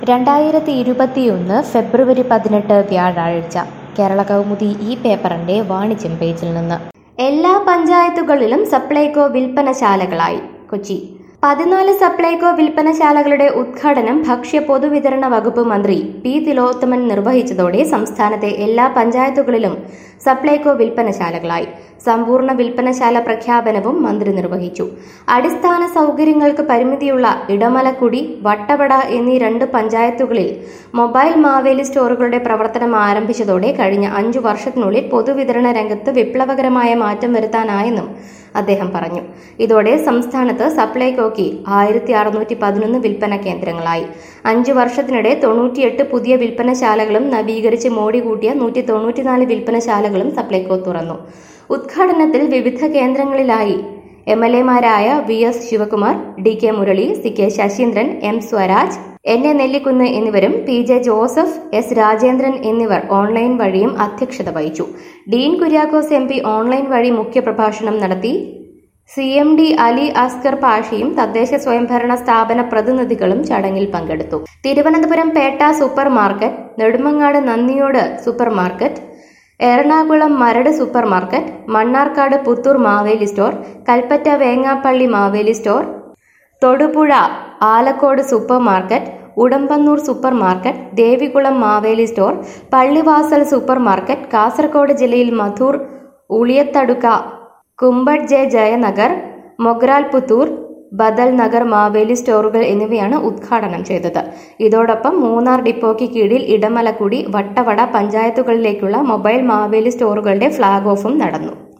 രണ്ടായിരത്തി ഇരുപത്തിയൊന്ന് ഫെബ്രുവരി പതിനെട്ട് വ്യാഴാഴ്ച കേരള കൗമുദി ഈ പേപ്പറിന്റെ വാണിജ്യം പേജിൽ നിന്ന് എല്ലാ പഞ്ചായത്തുകളിലും സപ്ലൈകോ വിൽപ്പനശാലകളായി കൊച്ചി പതിനാല് സപ്ലൈകോ വിൽപ്പനശാലകളുടെ ഉദ്ഘാടനം ഭക്ഷ്യ പൊതുവിതരണ വകുപ്പ് മന്ത്രി പി തിലോത്തമൻ നിർവഹിച്ചതോടെ സംസ്ഥാനത്തെ എല്ലാ പഞ്ചായത്തുകളിലും സപ്ലൈകോ വിൽപ്പനശാലകളായി സമ്പൂർണ്ണ വിൽപ്പനശാല പ്രഖ്യാപനവും മന്ത്രി നിർവഹിച്ചു അടിസ്ഥാന സൗകര്യങ്ങൾക്ക് പരിമിതിയുള്ള ഇടമലക്കുടി വട്ടവട എന്നീ രണ്ട് പഞ്ചായത്തുകളിൽ മൊബൈൽ മാവേലി സ്റ്റോറുകളുടെ പ്രവർത്തനം ആരംഭിച്ചതോടെ കഴിഞ്ഞ അഞ്ചു വർഷത്തിനുള്ളിൽ പൊതുവിതരണ രംഗത്ത് വിപ്ലവകരമായ മാറ്റം വരുത്താനായെന്നും അദ്ദേഹം പറഞ്ഞു ഇതോടെ സംസ്ഥാനത്ത് സപ്ലൈകോയ്ക്ക് ആയിരത്തി അറുന്നൂറ്റി പതിനൊന്ന് വിൽപ്പന കേന്ദ്രങ്ങളായി അഞ്ചു വർഷത്തിനിടെ തൊണ്ണൂറ്റിയെട്ട് പുതിയ വിൽപ്പനശാലകളും നവീകരിച്ച് മോടി കൂട്ടിയ നൂറ്റി തൊണ്ണൂറ്റിനാല് വിൽപ്പനശാലകളും സപ്ലൈകോ തുറന്നു ഉദ്ഘാടനത്തിൽ വിവിധ കേന്ദ്രങ്ങളിലായി എം എൽ എമാരായ V S Sivakumar D K Murali C K Saseendran M Swaraj N A Nellikunnu എന്നിവരും P J Joseph S Rajendran എന്നിവർ ഓൺലൈൻ വഴിയും അധ്യക്ഷത വഹിച്ചു Dean Kuriakose M P online വഴി മുഖ്യപ്രഭാഷണം നടത്തി C M D Ali Asker പാഷയും തദ്ദേശ സ്വയംഭരണ സ്ഥാപന പ്രതിനിധികളും ചടങ്ങിൽ പങ്കെടുത്തു Thiruvananthapuram Pettah supermarket Nedumangad Nandiyode supermarket Ernakulam Maradu supermarket Mannarkkad Puthur Maveli store Kalpetta വേങ്ങാപ്പള്ളി Maveli store Thodupuzha Alakode supermarket Udumbannoor supermarket Devikulam Maveli store Pallivasal supermarket Kasaragod ജില്ലയിൽ മധൂർ ഉളിയത്തടുക്ക കുമ്പഡ് ജെ ജയനഗർ മൊഗ്രാൽ പുത്തൂർ ബദൽ നഗർ മാവേലി സ്റ്റോറുകൾ എന്നിവയാണ് ഉദ്ഘാടനം ചെയ്തത് ഇതോടൊപ്പം മൂന്നാർ ഡിപ്പോയ്ക്ക് കീഴിൽ ഇടമലക്കുടി വട്ടവട പഞ്ചായത്തുകളിലേക്കുള്ള മൊബൈൽ മാവേലി സ്റ്റോറുകളുടെ ഫ്ളാഗ് ഓഫും നടന്നു